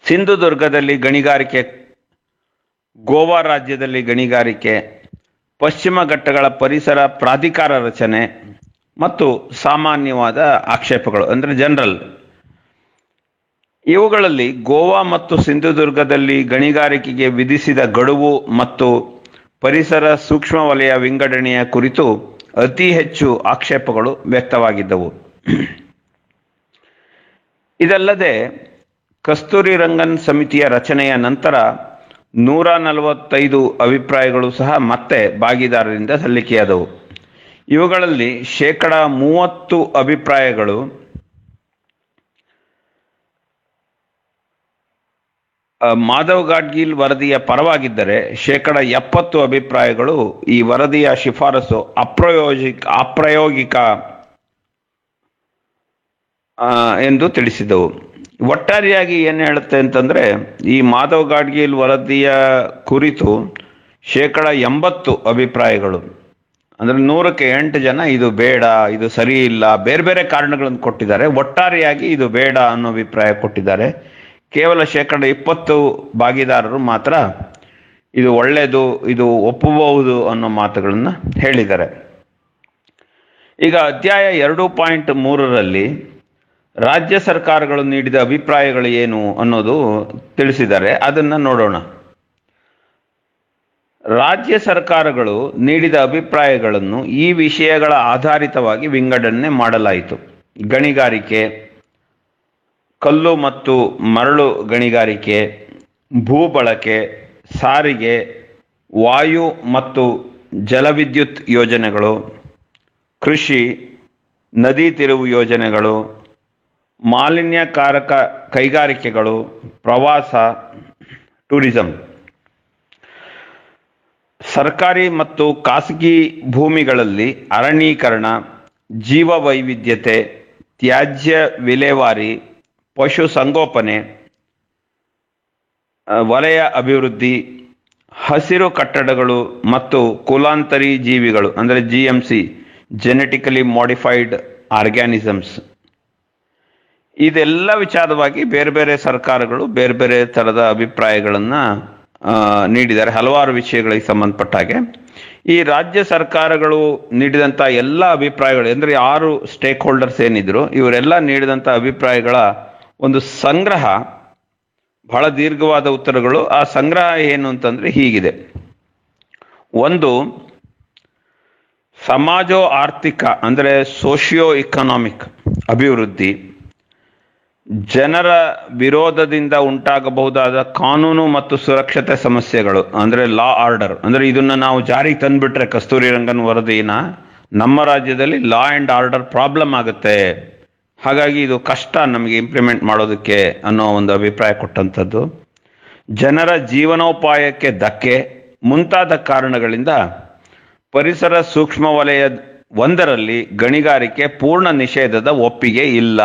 ಸಿಂಧುದುರ್ಗದಲ್ಲಿ ಗಣಿಗಾರಿಕೆ ಗೋವಾ ರಾಜ್ಯದಲ್ಲಿ ಗಣಿಗಾರಿಕೆ ಪಶ್ಚಿಮ ಘಟ್ಟಗಳ ಪರಿಸರ ಪ್ರಾಧಿಕಾರ ರಚನೆ ಮತ್ತು ಸಾಮಾನ್ಯವಾದ ಆಕ್ಷೇಪಗಳು ಅಂದರೆ ಜನರಲ್ ಇವುಗಳಲ್ಲಿ ಗೋವಾ ಮತ್ತು ಸಿಂಧುದುರ್ಗದಲ್ಲಿ ಗಣಿಗಾರಿಕೆಗೆ ವಿಧಿಸಿದ ಗಡುವು ಮತ್ತು ಪರಿಸರ ಸೂಕ್ಷ್ಮ ವಲಯ ವಿಂಗಡಣೆಯ ಕುರಿತು ಅತಿ ಹೆಚ್ಚು ಆಕ್ಷೇಪಗಳು ವ್ಯಕ್ತವಾಗಿದ್ದವು ಇದಲ್ಲದೆ ಕಸ್ತೂರಿ ರಂಗನ್ ಸಮಿತಿಯ ರಚನೆಯ ನಂತರ ನೂರ ನಲವತ್ತೈದು ಅಭಿಪ್ರಾಯಗಳು ಸಹ ಮತ್ತೆ ಭಾಗಿದಾರರಿಂದ ಸಲ್ಲಿಕೆಯಾದವು ಇವುಗಳಲ್ಲಿ ಶೇಕಡ ಮೂವತ್ತು ಅಭಿಪ್ರಾಯಗಳು ಆ, ಮಾಧವ್ ಗಾಡ್ಗಿಲ್ ವರದಿಯ ಪರವಾಗಿದ್ದರೆ ಶೇಕಡ ಎಪ್ಪತ್ತು ಅಭಿಪ್ರಾಯಗಳು ಈ ವರದಿಯ ಶಿಫಾರಸು ಅಪ್ರಯೋಜಿಕ ಅಪ್ರಾಯೋಗಿಕ ಆ, ಎಂದು ತಿಳಿಸಿದವು ಒಟ್ಟಾರೆಯಾಗಿ ಏನು ಹೇಳುತ್ತೆ ಅಂತಂದ್ರೆ ಈ ಮಾಧವ್ ಗಾಡ್ಗಿಲ್ ವರದಿಯ ಕುರಿತು ಶೇಕಡ ಎಂಬತ್ತು ಅಭಿಪ್ರಾಯಗಳು ಅಂದ್ರೆ ನೂರಕ್ಕೆ ಎಂಟು ಜನ ಇದು ಬೇಡ ಇದು ಸರಿ ಇಲ್ಲ ಬೇರೆ ಬೇರೆ ಕಾರಣಗಳನ್ನು ಕೊಟ್ಟಿದ್ದಾರೆ ಒಟ್ಟಾರೆಯಾಗಿ ಇದು ಬೇಡ ಅನ್ನೋ ಅಭಿಪ್ರಾಯ ಕೊಟ್ಟಿದ್ದಾರೆ ಕೇವಲ ಶೇಕಡ ಇಪ್ಪತ್ತು ಭಾಗಿದಾರರು ಮಾತ್ರ ಇದು ಒಳ್ಳೆಯದು ಇದು ಒಪ್ಪಬಹುದು ಅನ್ನೋ ಮಾತುಗಳನ್ನು ಹೇಳಿದ್ದಾರೆ ಈಗ ಅಧ್ಯಾಯ ಎರಡು ಪಾಯಿಂಟ್ ಮೂರರಲ್ಲಿ ರಾಜ್ಯ ಸರ್ಕಾರಗಳು ನೀಡಿದ ಅಭಿಪ್ರಾಯಗಳು ಏನು ಅನ್ನೋದು ತಿಳಿಸಿದ್ದಾರೆ ಅದನ್ನು ನೋಡೋಣ ರಾಜ್ಯ ಸರ್ಕಾರಗಳು ನೀಡಿದ ಅಭಿಪ್ರಾಯಗಳನ್ನು ಈ ವಿಷಯಗಳ ಆಧಾರಿತವಾಗಿ ವಿಂಗಡಣೆ ಮಾಡಲಾಯಿತು ಗಣಿಗಾರಿಕೆ ಕಲ್ಲು ಮತ್ತು ಮರಳು ಗಣಿಗಾರಿಕೆ ಭೂ ಬಳಕೆ ಸಾರಿಗೆ ವಾಯು ಮತ್ತು ಜಲವಿದ್ಯುತ್ ಯೋಜನೆಗಳು ಕೃಷಿ ನದಿ ತಿರುವು ಯೋಜನೆಗಳು ಮಾಲಿನ್ಯಕಾರಕ ಕೈಗಾರಿಕೆಗಳು ಪ್ರವಾಸ ಟೂರಿಸಂ ಸರ್ಕಾರಿ ಮತ್ತು ಖಾಸಗಿ ಭೂಮಿಗಳಲ್ಲಿ ಅರಣ್ಯೀಕರಣ ಜೀವ ವೈವಿಧ್ಯತೆ ತ್ಯಾಜ್ಯ ವಿಲೇವಾರಿ ಪಶು ಸಂಗೋಪನೆ ಆ, ವಲಯ ಅಭಿವೃದ್ಧಿ ಹಸಿರು ಕಟ್ಟಡಗಳು ಮತ್ತು ಕುಲಾಂತರಿ ಜೀವಿಗಳು ಅಂದರೆ G M C genetically modified organisms ಇದೆಲ್ಲ ವಿಚಾರವಾಗಿ ಬೇರೆ ಬೇರೆ ಸರ್ಕಾರಗಳು ಬೇರೆ ಬೇರೆ ಥರದ ಅಭಿಪ್ರಾಯಗಳನ್ನು ನೀಡಿದ್ದಾರೆ ಹಲವಾರು ವಿಷಯಗಳಿಗೆ ಸಂಬಂಧಪಟ್ಟ ಹಾಗೆ ಈ ರಾಜ್ಯ ಸರ್ಕಾರಗಳು ನೀಡಿದಂಥ ಎಲ್ಲ ಅಭಿಪ್ರಾಯಗಳು ಅಂದರೆ ಆರು ಸ್ಟೇಕ್ ಹೋಲ್ಡರ್ಸ್ ಏನಿದ್ರು ಇವರೆಲ್ಲ ನೀಡಿದಂಥ ಅಭಿಪ್ರಾಯಗಳ ಒಂದು ಸಂಗ್ರಹ ಬಹಳ ದೀರ್ಘವಾದ ಉತ್ತರಗಳು ಆ ಸಂಗ್ರಹ ಏನು ಅಂತಂದ್ರೆ ಹೀಗಿದೆ ಒಂದು ಸಮಾಜೋ ಆರ್ಥಿಕ ಅಂದರೆ ಸೋಷಿಯೋ ಇಕನಾಮಿಕ್ ಅಭಿವೃದ್ಧಿ ಜನರ ವಿರೋಧದಿಂದ ಉಂಟಾಗಬಹುದಾದ ಕಾನೂನು ಮತ್ತು ಸುರಕ್ಷತೆ ಸಮಸ್ಯೆಗಳು ಅಂದರೆ ಲಾ ಆರ್ಡರ್ ಅಂದರೆ ಇದನ್ನ ನಾವು ಜಾರಿಗೆ ತಂದ್ಬಿಟ್ರೆ ಕಸ್ತೂರಿ ರಂಗನ್ ವರದಿನ ನಮ್ಮ ರಾಜ್ಯದಲ್ಲಿ ಲಾ ಆ್ಯಂಡ್ ಆರ್ಡರ್ ಪ್ರಾಬ್ಲಮ್ ಆಗುತ್ತೆ ಹಾಗಾಗಿ ಇದು ಕಷ್ಟ ನಮಗೆ ಇಂಪ್ಲಿಮೆಂಟ್ ಮಾಡೋದಕ್ಕೆ ಅನ್ನೋ ಒಂದು ಅಭಿಪ್ರಾಯ ಕೊಟ್ಟಂಥದ್ದು ಜನರ ಜೀವನೋಪಾಯಕ್ಕೆ ಧಕ್ಕೆ ಮುಂತಾದ ಕಾರಣಗಳಿಂದ ಪರಿಸರ ಸೂಕ್ಷ್ಮ ವಲಯ ಒಂದರಲ್ಲಿ ಗಣಿಗಾರಿಕೆ ಪೂರ್ಣ ನಿಷೇಧದ ಒಪ್ಪಿಗೆ ಇಲ್ಲ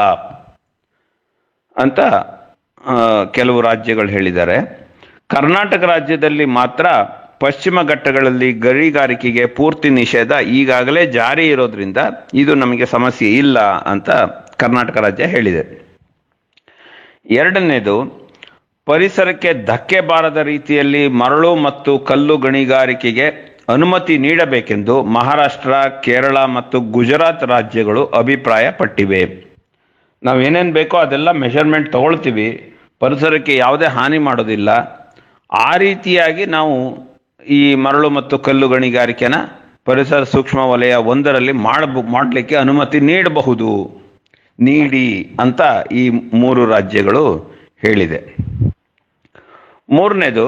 ಅಂತ ಆ, ಕೆಲವು ರಾಜ್ಯಗಳು ಹೇಳಿದ್ದಾರೆ ಕರ್ನಾಟಕ ರಾಜ್ಯದಲ್ಲಿ ಮಾತ್ರ ಪಶ್ಚಿಮ ಘಟ್ಟಗಳಲ್ಲಿ ಗಣಿಗಾರಿಕೆಗೆ ಪೂರ್ತಿ ನಿಷೇಧ ಈಗಾಗಲೇ ಜಾರಿ ಇರೋದ್ರಿಂದ ಇದು ನಮಗೆ ಸಮಸ್ಯೆ ಇಲ್ಲ ಅಂತ ಕರ್ನಾಟಕ ರಾಜ್ಯ ಹೇಳಿದೆ ಎರಡನೇದು ಪರಿಸರಕ್ಕೆ ಧಕ್ಕೆ ಬಾರದ ರೀತಿಯಲ್ಲಿ ಮರಳು ಮತ್ತು ಕಲ್ಲು ಗಣಿಗಾರಿಕೆಗೆ ಅನುಮತಿ ನೀಡಬೇಕೆಂದು ಮಹಾರಾಷ್ಟ್ರ ಕೇರಳ ಮತ್ತು ಗುಜರಾತ್ ರಾಜ್ಯಗಳು ಅಭಿಪ್ರಾಯ ಪಟ್ಟಿವೆ ನಾವು ಏನೇನು ಬೇಕೋ ಅದೆಲ್ಲ ಮೆಷರ್ಮೆಂಟ್ ತಗೊಳ್ತೀವಿ ಪರಿಸರಕ್ಕೆ ಯಾವುದೇ ಹಾನಿ ಮಾಡೋದಿಲ್ಲ ಆ ರೀತಿಯಾಗಿ ನಾವು ಈ ಮರಳು ಮತ್ತು ಕಲ್ಲು ಗಣಿಗಾರಿಕೆನ ಪರಿಸರ ಸೂಕ್ಷ್ಮ ವಲಯ ಒಂದರಲ್ಲಿ ಮಾಡಬ ಮಾಡಲಿಕ್ಕೆ ಅನುಮತಿ ನೀಡಬಹುದು ನೀಡಿ ಅಂತ ಈ ಮೂರು ರಾಜ್ಯಗಳು ಹೇಳಿದೆ ಮೂರನೇದು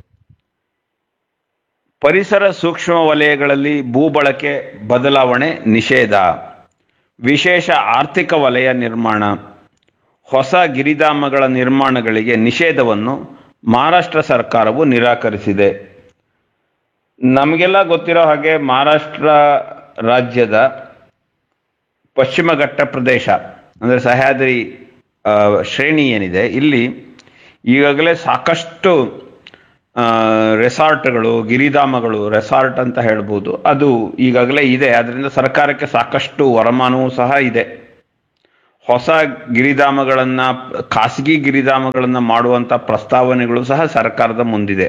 ಪರಿಸರ ಸೂಕ್ಷ್ಮ ವಲಯಗಳಲ್ಲಿ ಭೂಬಳಕೆ ಬದಲಾವಣೆ ನಿಷೇಧ ವಿಶೇಷ ಆರ್ಥಿಕ ವಲಯ ನಿರ್ಮಾಣ ಹೊಸ ಗಿರಿಧಾಮಗಳ ನಿರ್ಮಾಣಗಳಿಗೆ ನಿಷೇಧವನ್ನು ಮಹಾರಾಷ್ಟ್ರ ಸರ್ಕಾರವು ನಿರಾಕರಿಸಿದೆ ನಮಗೆಲ್ಲ ಗೊತ್ತಿರೋ ಹಾಗೆ ಮಹಾರಾಷ್ಟ್ರ ರಾಜ್ಯದ ಪಶ್ಚಿಮ ಘಟ್ಟ ಪ್ರದೇಶ ಅಂದರೆ ಸಹ್ಯಾದ್ರಿ ಆ, ಶ್ರೇಣಿ ಏನಿದೆ ಇಲ್ಲಿ ಈಗಾಗಲೇ ಸಾಕಷ್ಟು ಆ, ರೆಸಾರ್ಟ್ಗಳು ಗಿರಿಧಾಮಗಳು ರೆಸಾರ್ಟ್ ಅಂತ ಹೇಳ್ಬೋದು ಅದು ಈಗಾಗಲೇ ಇದೆ ಅದರಿಂದ ಸರ್ಕಾರಕ್ಕೆ ಸಾಕಷ್ಟು ವರಮಾನವೂ ಸಹ ಇದೆ ಹೊಸ ಗಿರಿಧಾಮಗಳನ್ನ ಖಾಸಗಿ ಗಿರಿಧಾಮಗಳನ್ನ ಮಾಡುವಂತ ಪ್ರಸ್ತಾವನೆಗಳು ಸಹ ಸರ್ಕಾರದ ಮುಂದಿದೆ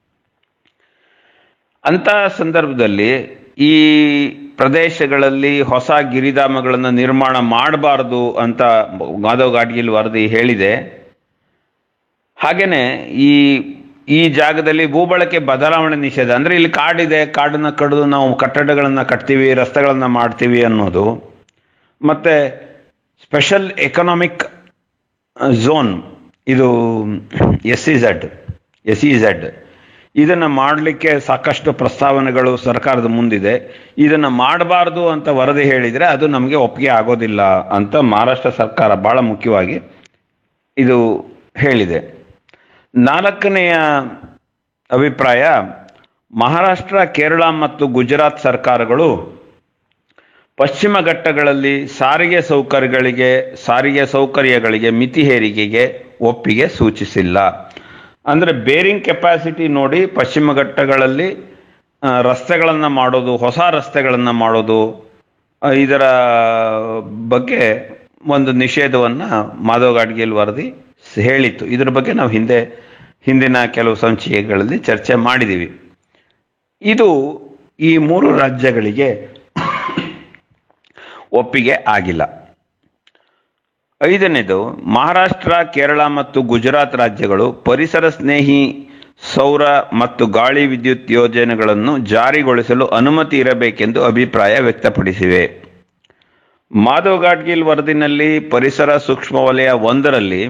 ಅಂತ ಸಂದರ್ಭದಲ್ಲಿ ಈ ಪ್ರದೇಶಗಳಲ್ಲಿ ಹೊಸ ಗಿರಿಧಾಮಗಳನ್ನು ನಿರ್ಮಾಣ ಮಾಡಬಾರದು ಅಂತ ಮಾಧವ್ ಗಾಡ್ಗಿಲ್ ವರದಿ ಹೇಳಿದೆ ಹಾಗೇನೆ ಈ ಈ ಜಾಗದಲ್ಲಿ ಭೂಬಳಕೆ ಬದಲಾವಣೆ ನಿಷೇಧ ಅಂದ್ರೆ ಇಲ್ಲಿ ಕಾಡಿದೆ ಕಾಡನ್ನ ಕಡಿದು ನಾವು ಕಟ್ಟಡಗಳನ್ನ ಕಟ್ತೀವಿ ರಸ್ತೆಗಳನ್ನ ಮಾಡ್ತೀವಿ ಅನ್ನೋದು ಮತ್ತೆ ಸ್ಪೆಷಲ್ ಎಕನಾಮಿಕ್ ಝೋನ್ ಇದು S E Z S E Z ಇದನ್ನ ಮಾಡಲಿಕ್ಕೆ ಸಾಕಷ್ಟು ಪ್ರಸ್ತಾವನೆಗಳು ಸರ್ಕಾರದ ಮುಂದಿದೆ ಇದನ್ನ ಮಾಡಬಾರ್ದು ಅಂತ ವರದಿ ಹೇಳಿದ್ರೆ ಅದು ನಮಗೆ ಒಪ್ಪಿಗೆ ಆಗೋದಿಲ್ಲ ಅಂತ ಮಹಾರಾಷ್ಟ್ರ ಸರ್ಕಾರ ಬಹಳ ಮುಖ್ಯವಾಗಿ ಇದು ಹೇಳಿದೆ ನಾಲ್ಕನೆಯ ಅಭಿಪ್ರಾಯ ಮಹಾರಾಷ್ಟ್ರ ಕೇರಳ ಮತ್ತು ಗುಜರಾತ್ ಸರ್ಕಾರಗಳು ಪಶ್ಚಿಮ ಘಟ್ಟಗಳಲ್ಲಿ ಸಾರಿಗೆ ಸೌಕರ್ಯಗಳಿಗೆ ಸಾರಿಗೆ ಸೌಕರ್ಯಗಳಿಗೆ ಮಿತಿ ಹೇರಿಕೆಗೆ ಒಪ್ಪಿಗೆ ಸೂಚಿಸಿಲ್ಲ ಅಂದ್ರೆ ಬೇರಿಂಗ್ ಕೆಪಾಸಿಟಿ ನೋಡಿ ಪಶ್ಚಿಮ ಘಟ್ಟಗಳಲ್ಲಿ ಆ, ರಸ್ತೆಗಳನ್ನ ಮಾಡೋದು ಹೊಸ ರಸ್ತೆಗಳನ್ನ ಮಾಡೋದು ಆ, ಇದರ ಬಗ್ಗೆ ಒಂದು ನಿಷೇಧವನ್ನ ಮಾಧವ್ ಗಾಡ್ಗಿಲ್ ವರದಿ ಸ್- ಹೇಳಿತ್ತು ಇದ್ರ ಬಗ್ಗೆ ನಾವು ಹಿಂದೆ ಹಿಂದಿನ ಕೆಲವು ಸಂಚಿಕೆಗಳಲ್ಲಿ ಚರ್ಚೆ ಮಾಡಿದ್ದೀವಿ ಇದು ಈ ಮೂರು ರಾಜ್ಯಗಳಿಗೆ ಒಪ್ಪಿಗೆ ಆಗಿಲ್ಲ ಐದನೇದು ಮಹಾರಾಷ್ಟ್ರ ಕೇರಳ ಮತ್ತು ಗುಜರಾತ್ ರಾಜ್ಯಗಳು ಪರಿಸರ ಸ್ನೇಹಿ ಸೌರ ಮತ್ತು ಗಾಳಿ ವಿದ್ಯುತ್ ಯೋಜನೆಗಳನ್ನು ಜಾರಿಗೊಳಿಸಲು ಅನುಮತಿ ಇರಬೇಕೆಂದು ಅಭಿಪ್ರಾಯ ವ್ಯಕ್ತಪಡಿಸಿವೆ ಮಾಧವ್ ಗಾಡ್ಗಿಲ್ ವರದಿನಲ್ಲಿ ಪರಿಸರ ಸೂಕ್ಷ್ಮ ವಲಯ ಒಂದರಲ್ಲಿ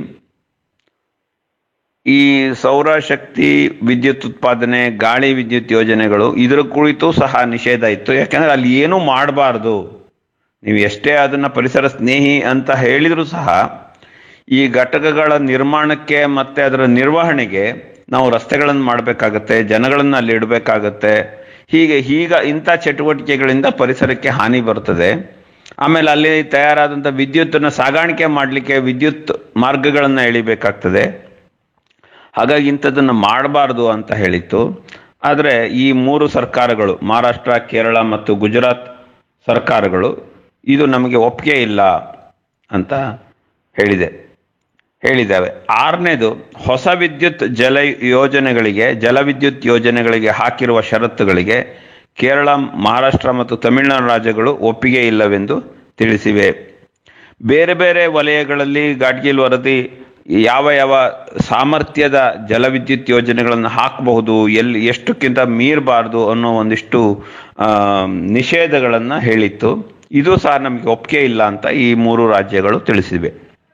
ಈ ಸೌರಶಕ್ತಿ ವಿದ್ಯುತ್ ಉತ್ಪಾದನೆ ಗಾಳಿ ವಿದ್ಯುತ್ ಯೋಜನೆಗಳು ಇದರ ಕುರಿತು ಸಹ ನಿಷೇಧ ಇತ್ತು ಯಾಕಂದ್ರೆ ಅಲ್ಲಿ ಏನೂ ಮಾಡಬಾರ್ದು ನೀವು ಎಷ್ಟೇ ಅದನ್ನ ಪರಿಸರ ಸ್ನೇಹಿ ಅಂತ ಹೇಳಿದ್ರು ಸಹ ಈ ಘಟಕಗಳ ನಿರ್ಮಾಣಕ್ಕೆ ಮತ್ತೆ ಅದರ ನಿರ್ವಹಣೆಗೆ ನಾವು ರಸ್ತೆಗಳನ್ನು ಮಾಡಬೇಕಾಗತ್ತೆ ಜನಗಳನ್ನ ಅಲ್ಲಿ ಇಡಬೇಕಾಗತ್ತೆ ಹೀಗೆ ಈಗ ಇಂಥ ಚಟುವಟಿಕೆಗಳಿಂದ ಪರಿಸರಕ್ಕೆ ಹಾನಿ ಬರ್ತದೆ ಆಮೇಲೆ ಅಲ್ಲಿ ತಯಾರಾದಂಥ ವಿದ್ಯುತ್ತನ್ನು ಸಾಗಾಣಿಕೆ ಮಾಡಲಿಕ್ಕೆ ವಿದ್ಯುತ್ ಮಾರ್ಗಗಳನ್ನು ಎಳಿಬೇಕಾಗ್ತದೆ ಹಾಗಾಗಿ ಇಂಥದ್ದನ್ನು ಮಾಡಬಾರ್ದು ಅಂತ ಹೇಳಿತ್ತು ಆದರೆ ಈ ಮೂರು ಸರ್ಕಾರಗಳು ಮಹಾರಾಷ್ಟ್ರ ಕೇರಳ ಮತ್ತು ಗುಜರಾತ್ ಸರ್ಕಾರಗಳು ಇದು ನಮಗೆ ಒಪ್ಪಿಗೆ ಇಲ್ಲ ಅಂತ ಹೇಳಿದೆ ಹೇಳಿದ್ದಾವೆ ಆರನೇದು ಹೊಸ ವಿದ್ಯುತ್ ಜಲ ಯೋಜನೆಗಳಿಗೆ ಜಲವಿದ್ಯುತ್ ಯೋಜನೆಗಳಿಗೆ ಹಾಕಿರುವ ಷರತ್ತುಗಳಿಗೆ ಕೇರಳ ಮಹಾರಾಷ್ಟ್ರ ಮತ್ತು ತಮಿಳುನಾಡು ರಾಜ್ಯಗಳು ಒಪ್ಪಿಗೆ ಇಲ್ಲವೆಂದು ತಿಳಿಸಿವೆ ಬೇರೆ ಬೇರೆ ವಲಯಗಳಲ್ಲಿ ಗಾಡ್ಗಿಲ್ ವರದಿ ಯಾವ ಯಾವ ಸಾಮರ್ಥ್ಯದ ಜಲವಿದ್ಯುತ್ ಯೋಜನೆಗಳನ್ನು ಹಾಕಬಹುದು ಎಲ್ಲಿ ಎಷ್ಟಕ್ಕಿಂತ ಮೀರಬಾರ್ದು ಅನ್ನೋ ಒಂದಿಷ್ಟು ಆ, ನಿಷೇಧಗಳನ್ನು ಹೇಳಿತ್ತು ಇದು ಸಹ ನಮಗೆ ಒಪ್ಪಿಗೆ ಇಲ್ಲ ಅಂತ ಈ ಮೂರು ರಾಜ್ಯಗಳು ತಿಳಿಸಿವೆ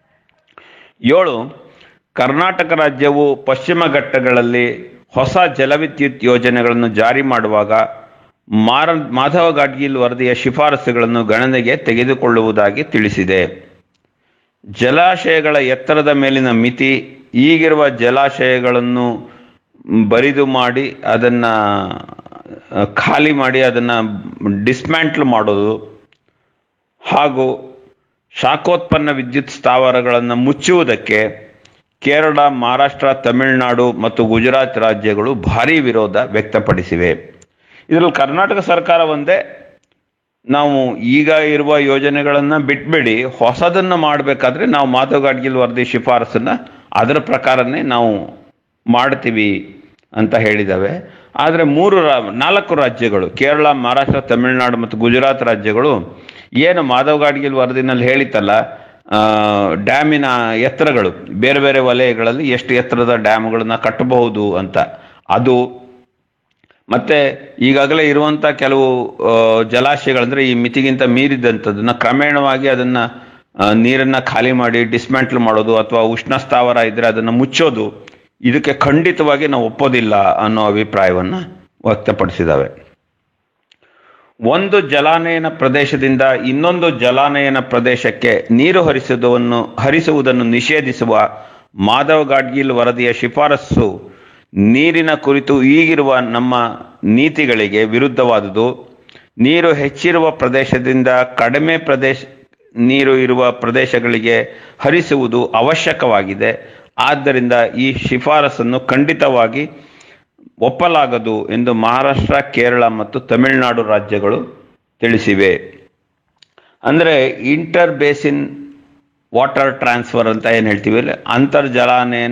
ಏಳು ಕರ್ನಾಟಕ ರಾಜ್ಯವು ಪಶ್ಚಿಮ ಘಟ್ಟಗಳಲ್ಲಿ ಹೊಸ ಜಲವಿದ್ಯುತ್ ಯೋಜನೆಗಳನ್ನು ಜಾರಿ ಮಾಡುವಾಗ ಮಾರ ಮಾಧವ ಗಾಡ್ಗಿಲ್ ವರದಿಯ ಶಿಫಾರಸುಗಳನ್ನು ಗಣನೆಗೆ ತೆಗೆದುಕೊಳ್ಳುವುದಾಗಿ ತಿಳಿಸಿದೆ ಜಲಾಶಯಗಳ ಎತ್ತರದ ಮೇಲಿನ ಮಿತಿ ಈಗಿರುವ ಜಲಾಶಯಗಳನ್ನು ಬರಿದು ಮಾಡಿ ಅದನ್ನ ಆ, ಖಾಲಿ ಮಾಡಿ ಅದನ್ನ ಡಿಸ್ಮ್ಯಾಂಟ್ಲ್ ಮಾಡೋದು ಹಾಗೂ ಶಾಖೋತ್ಪನ್ನ ವಿದ್ಯುತ್ ಸ್ಥಾವರಗಳನ್ನು ಮುಚ್ಚುವುದಕ್ಕೆ ಕೇರಳ ಮಹಾರಾಷ್ಟ್ರ ತಮಿಳುನಾಡು ಮತ್ತು ಗುಜರಾತ್ ರಾಜ್ಯಗಳು ಭಾರಿ ವಿರೋಧ ವ್ಯಕ್ತಪಡಿಸಿವೆ ಇದರಲ್ಲಿ ಕರ್ನಾಟಕ ಸರ್ಕಾರ ಒಂದೇ ನಾವು ಈಗ ಇರುವ ಯೋಜನೆಗಳನ್ನ ಬಿಟ್ಬಿಡಿ ಹೊಸದನ್ನ ಮಾಡಬೇಕಾದ್ರೆ ನಾವು ಮಾಧವ್ ಗಾಡ್ಗಿಲ್ ವರದಿ ಶಿಫಾರಸನ್ನ ಅದರ ಪ್ರಕಾರನೇ ನಾವು ಮಾಡ್ತೀವಿ ಅಂತ ಹೇಳಿದಾವೆ ಆದರೆ ಮೂರು ರಾ ನಾಲ್ಕು ರಾಜ್ಯಗಳು ಕೇರಳ ಮಹಾರಾಷ್ಟ್ರ ತಮಿಳುನಾಡು ಮತ್ತು ಗುಜರಾತ್ ರಾಜ್ಯಗಳು ಏನು ಮಾಧವ್ ಗಾಡ್ಗಿಲ್ ವರದಿನಲ್ಲಿ ಹೇಳಿತ್ತಲ್ಲ ಆ, ಡ್ಯಾಮಿನ ಎತ್ತರಗಳು ಬೇರೆ ಬೇರೆ ವಲಯಗಳಲ್ಲಿ ಎಷ್ಟು ಎತ್ತರದ ಡ್ಯಾಮ್ಗಳನ್ನ ಕಟ್ಟಬಹುದು ಅಂತ ಅದು ಮತ್ತೆ ಈಗಾಗಲೇ ಇರುವಂತ ಕೆಲವು ಆ, ಜಲಾಶಯಗಳಂದ್ರೆ ಈ ಮಿತಿಗಿಂತ ಮೀರಿದಂಥದ್ದನ್ನ ಕ್ರಮೇಣವಾಗಿ ಅದನ್ನ ಆ, ನೀರನ್ನ ಖಾಲಿ ಮಾಡಿ ಡಿಸ್ಮ್ಯಾಂಟ್ಲ್ ಮಾಡೋದು ಅಥವಾ ಉಷ್ಣ ಸ್ಥಾವರ ಇದ್ರೆ ಅದನ್ನ ಮುಚ್ಚೋದು ಇದಕ್ಕೆ ಖಂಡಿತವಾಗಿ ನಾವು ಒಪ್ಪೋದಿಲ್ಲ ಅನ್ನೋ ಅಭಿಪ್ರಾಯವನ್ನ ವ್ಯಕ್ತಪಡಿಸಿದಾವೆ ಒಂದು ಜಲಾನಯನ ಪ್ರದೇಶದಿಂದ ಇನ್ನೊಂದು ಜಲಾನಯನ ಪ್ರದೇಶಕ್ಕೆ ನೀರು ಹರಿಸುವುದನ್ನು ಹರಿಸುವುದನ್ನು ನಿಷೇಧಿಸುವ ಮಾಧವ್ ಗಾಡ್ಗಿಲ್ ವರದಿಯ ಶಿಫಾರಸ್ಸು ನೀರಿನ ಕುರಿತು ಈಗಿರುವ ನಮ್ಮ ನೀತಿಗಳಿಗೆ ವಿರುದ್ಧವಾದುದು ನೀರು ಹೆಚ್ಚಿರುವ ಪ್ರದೇಶದಿಂದ ಕಡಿಮೆ ಪ್ರದೇಶ ನೀರು ಇರುವ ಪ್ರದೇಶಗಳಿಗೆ ಹರಿಸುವುದು ಅವಶ್ಯಕವಾಗಿದೆ ಆದ್ದರಿಂದ ಈ ಶಿಫಾರಸನ್ನು ಖಂಡಿತವಾಗಿ ಒಪ್ಪಲಾಗದು ಎಂದು ಮಹಾರಾಷ್ಟ್ರ ಕೇರಳ ಮತ್ತು ತಮಿಳುನಾಡು ರಾಜ್ಯಗಳು ತಿಳಿಸಿವೆ ಅಂದರೆ ಇಂಟರ್ ಬೇಸಿನ್ ವಾಟರ್ ಟ್ರಾನ್ಸ್ಫರ್ ಅಂತ ಏನು ಹೇಳ್ತೀವಿ ಅಂತರ್ಜಲಾನಯನ